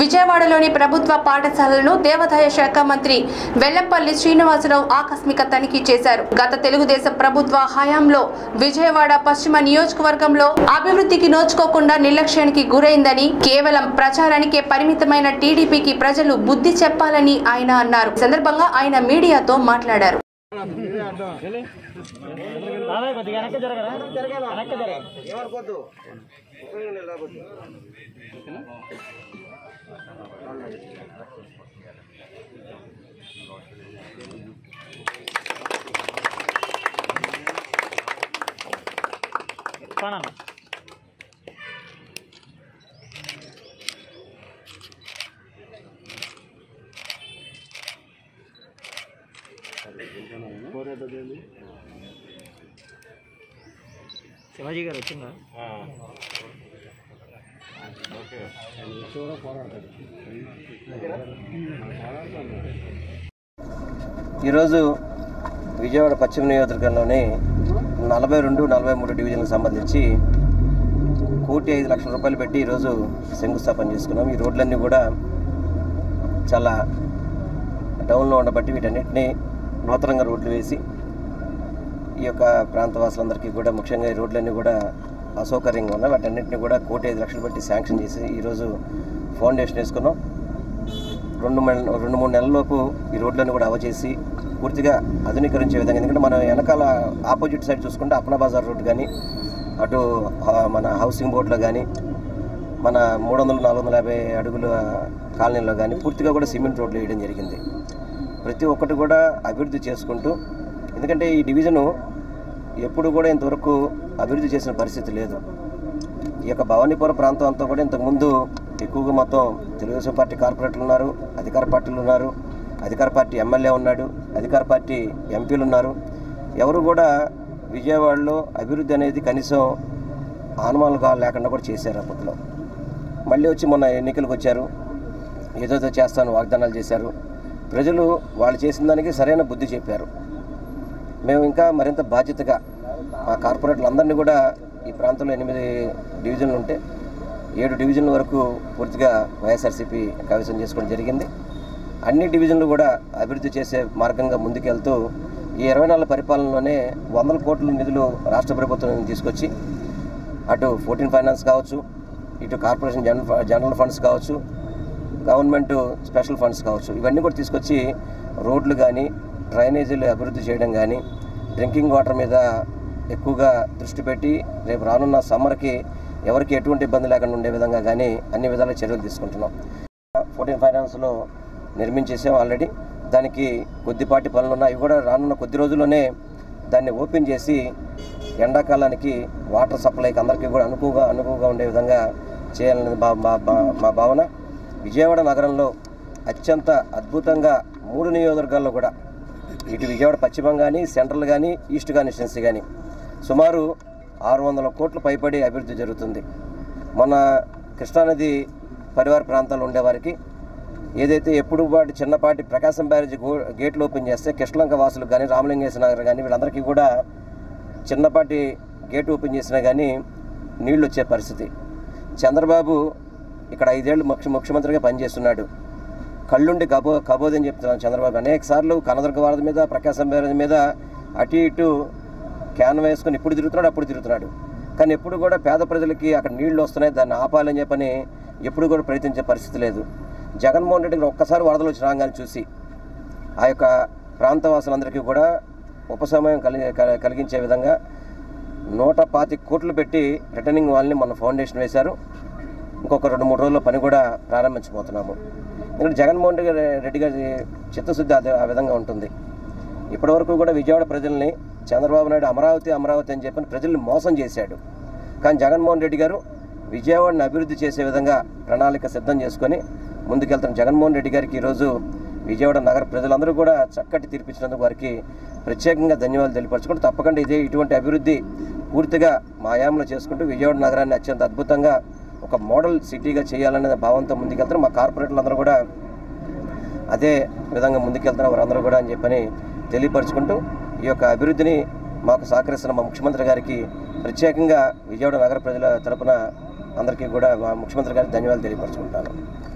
విజయవాడలోని ప్రభుత్వ పాఠశాలలను దేవాదాయ శాఖ మంత్రి వెల్లంపల్లి శ్రీనివాసరావు ఆకస్మిక తనిఖీ చేశారు గత తెలుగుదేశం ప్రభుత్వ హయాంలో విజయవాడ పశ్చిమ నియోజకవర్గంలో అభివృద్ధికి నోచుకోకుండా నిర్లక్ష్యానికి గురైందని కేవలం ప్రచారానికే పరిమితమైన టీడీపీకి ప్రజలు బుద్ధి చెప్పాలని ఆయన అన్నారు ఈ సందర్భంగా ఆయన మీడియాతో మాట్లాడారు బాబాయ్ కొద్దిగా వెనక్కి జరగరా వెనక్కి జరగ పనమ్మ శివాజీ గారు వచ్చిందా ఈరోజు విజయవాడ పశ్చిమ నియోజకవర్గంలోని నలభై రెండు నలభై మూడు డివిజన్లకు సంబంధించి కోటి ఐదు లక్షల రూపాయలు పెట్టి ఈరోజు శంకుస్థాపన చేసుకున్నాం ఈ రోడ్లన్నీ కూడా చాలా డౌన్లో ఉండబట్టి వీటన్నిటిని నూతనంగా రోడ్లు వేసి ఈ యొక్క ప్రాంత వాసులందరికీ కూడా ముఖ్యంగా ఈ రోడ్లన్నీ కూడా అసౌకర్యంగా ఉన్నాయి వాటన్నిటిని కూడా కోటి ఐదు లక్షలు పెట్టి శాంక్షన్ చేసి ఈరోజు ఫౌండేషన్ వేసుకున్నాం రెండు నెల రెండు మూడు నెలలలోపు ఈ రోడ్లను కూడా అవచేసి పూర్తిగా ఆధునీకరించే విధంగా ఎందుకంటే మనం వెనకాల ఆపోజిట్ సైడ్ చూసుకుంటే అప్నా బజార్ రోడ్ కానీ అటు ఆ, మన హౌసింగ్ బోర్డులో కానీ మన మూడు వందల నాలుగు వందల యాభై అడుగుల కాలనీలో కానీ పూర్తిగా కూడా సిమెంట్ రోడ్లు వేయడం జరిగింది ప్రతి ఒక్కటి కూడా అభివృద్ధి చేసుకుంటూ ఎందుకంటే ఈ డివిజను ఎప్పుడు కూడా ఇంతవరకు అభివృద్ధి చేసిన పరిస్థితి లేదు ఈ యొక్క భవానీపురం ప్రాంతం అంతా కూడా ఇంతకుముందు ఎక్కువగా మొత్తం తెలుగుదేశం పార్టీ కార్పొరేటర్లు ఉన్నారు అధికార పార్టీలు ఉన్నారు అధికార పార్టీ ఎమ్మెల్యే ఉన్నాడు అధికార పార్టీ ఎంపీలు ఉన్నారు ఎవరు కూడా విజయవాడలో అభివృద్ధి అనేది కనీసం ఆనుమానులుగా లేకుండా కూడా చేశారు అప్పట్లో మళ్ళీ వచ్చి మొన్న ఎన్నికలకు వచ్చారు ఏదోదో చేస్తాను వాగ్దానాలు చేశారు ప్రజలు వాళ్ళు చేసిన దానికి సరైన బుద్ధి చెప్పారు మేము ఇంకా మరింత బాధ్యతగా మా కార్పొరేటర్లు అందరినీ కూడా ఈ ప్రాంతంలో ఎనిమిది డివిజన్లు ఉంటే ఏడు డివిజన్ల వరకు పూర్తిగా వైఎస్ఆర్సీపీ కైవసం చేసుకోవడం జరిగింది అన్ని డివిజన్లు కూడా అభివృద్ధి చేసే మార్గంగా ముందుకెళ్తూ ఈ ఇరవై నాలుగు పరిపాలనలోనే వందల కోట్ల నిధులు రాష్ట్ర ప్రభుత్వం తీసుకొచ్చి అటు ఫోర్టీన్ ఫైనాన్స్ కావచ్చు ఇటు కార్పొరేషన్ జనరల్ జనరల్ ఫండ్స్ కావచ్చు గవర్నమెంట్ స్పెషల్ ఫండ్స్ కావచ్చు ఇవన్నీ కూడా తీసుకొచ్చి రోడ్లు కానీ డ్రైనేజీలు అభివృద్ధి చేయడం కానీ డ్రింకింగ్ వాటర్ మీద ఎక్కువగా దృష్టి పెట్టి రేపు రానున్న సమ్మర్కి ఎవరికి ఎటువంటి ఇబ్బంది లేకుండా ఉండే విధంగా కానీ అన్ని విధాల చర్యలు తీసుకుంటున్నాం ఫోర్టీన్ ఫైనాన్స్లో నిర్మించేసాం ఆల్రెడీ దానికి కొద్దిపాటి పనులు ఉన్నాయి అవి కూడా రానున్న కొద్ది రోజుల్లోనే దాన్ని ఓపెన్ చేసి ఎండాకాలానికి వాటర్ సప్లైకి అందరికీ కూడా అనుకువగా అనుకువగా ఉండే విధంగా చేయాలనేది మా మా మా- మా భావన విజయవాడ నగరంలో అత్యంత అద్భుతంగా మూడు నియోజకవర్గాల్లో కూడా ఇటు విజయవాడ పశ్చిమం కానీ సెంట్రల్ కానీ ఈస్ట్ కాన్స్టిట్యున్సీ కానీ సుమారు ఆరు వందల కోట్లు పైబడి అభివృద్ధి జరుగుతుంది మొన్న కృష్ణానది పరివార ప్రాంతాల్లో ఉండేవారికి ఏదైతే ఎప్పుడు వాటి చిన్నపాటి ప్రకాశం బ్యారేజ్ గో గేట్లు ఓపెన్ చేస్తే కృష్ణలంక వాసులకు కానీ రామలింగేశ్వర నగర్ కానీ వీళ్ళందరికీ కూడా చిన్నపాటి గేట్ ఓపెన్ చేసినా కానీ నీళ్ళు వచ్చే పరిస్థితి చంద్రబాబు ఇక్కడ ఐదేళ్ళు ముఖ్య ముఖ్యమంత్రిగా పనిచేస్తున్నాడు కళ్ళుండి కబో కబోదని చెప్తున్నాను చంద్రబాబు అనేక సార్లు కనదుర్గ వారధి మీద ప్రకాశం బ్యారేజ్ మీద అటు ఇటు క్యాన్ వేసుకొని ఇప్పుడు తిరుగుతున్నాడు అప్పుడు తిరుగుతున్నాడు కానీ ఎప్పుడు కూడా పేద ప్రజలకి అక్కడ నీళ్లు వస్తున్నాయి దాన్ని ఆపాలని చెప్పని ఎప్పుడు కూడా ప్రయత్నించే పరిస్థితి లేదు జగన్మోహన్ రెడ్డి గారు ఒక్కసారి వరదలు వచ్చి రాగానే చూసి ఆ యొక్క ప్రాంతవాసులందరికీ కూడా ఉపశమయం కలిగి కల- కలిగించే విధంగా నూట పాతి కోట్లు పెట్టి రిటర్నింగ్ వాళ్ళని మన ఫౌండేషన్ వేశారు ఇంకొక రెండు మూడు రోజుల్లో పని కూడా ప్రారంభించబోతున్నాము ఎందుకంటే జగన్మోహన్ రెడ్డి గారి- రెడ్డి గారి చిత్తశుద్ధి అదే ఆ విధంగా ఉంటుంది ఇప్పటివరకు కూడా విజయవాడ ప్రజల్ని చంద్రబాబు నాయుడు అమరావతి అమరావతి అని చెప్పని ప్రజల్ని మోసం చేశాడు కానీ జగన్మోహన్ రెడ్డి గారు విజయవాడని అభివృద్ధి చేసే విధంగా ప్రణాళిక సిద్ధం చేసుకొని ముందుకెళ్తున్న జగన్మోహన్ రెడ్డి గారికి ఈరోజు విజయవాడ నగర ప్రజలందరూ కూడా చక్కటి తీర్పిచ్చినందుకు వారికి ప్రత్యేకంగా ధన్యవాదాలు తెలియపరచుకుంటూ తప్పకుండా ఇదే ఇటువంటి అభివృద్ధి పూర్తిగా మా ఆయాంలో చేసుకుంటూ విజయవాడ నగరాన్ని అత్యంత అద్భుతంగా ఒక మోడల్ సిటీగా చేయాలనే భావంతో ముందుకెళ్తారు మా కార్పొరేటర్లు అందరూ కూడా అదే విధంగా ముందుకెళ్తున్న వారందరూ కూడా అని చెప్పని తెలియపరుచుకుంటూ ఈ యొక్క అభివృద్ధిని మాకు సహకరిస్తున్న మా ముఖ్యమంత్రి గారికి ప్రత్యేకంగా విజయవాడ నగర ప్రజల తరపున అందరికీ కూడా మా ముఖ్యమంత్రి గారికి ధన్యవాదాలు తెలియపరచుకుంటాను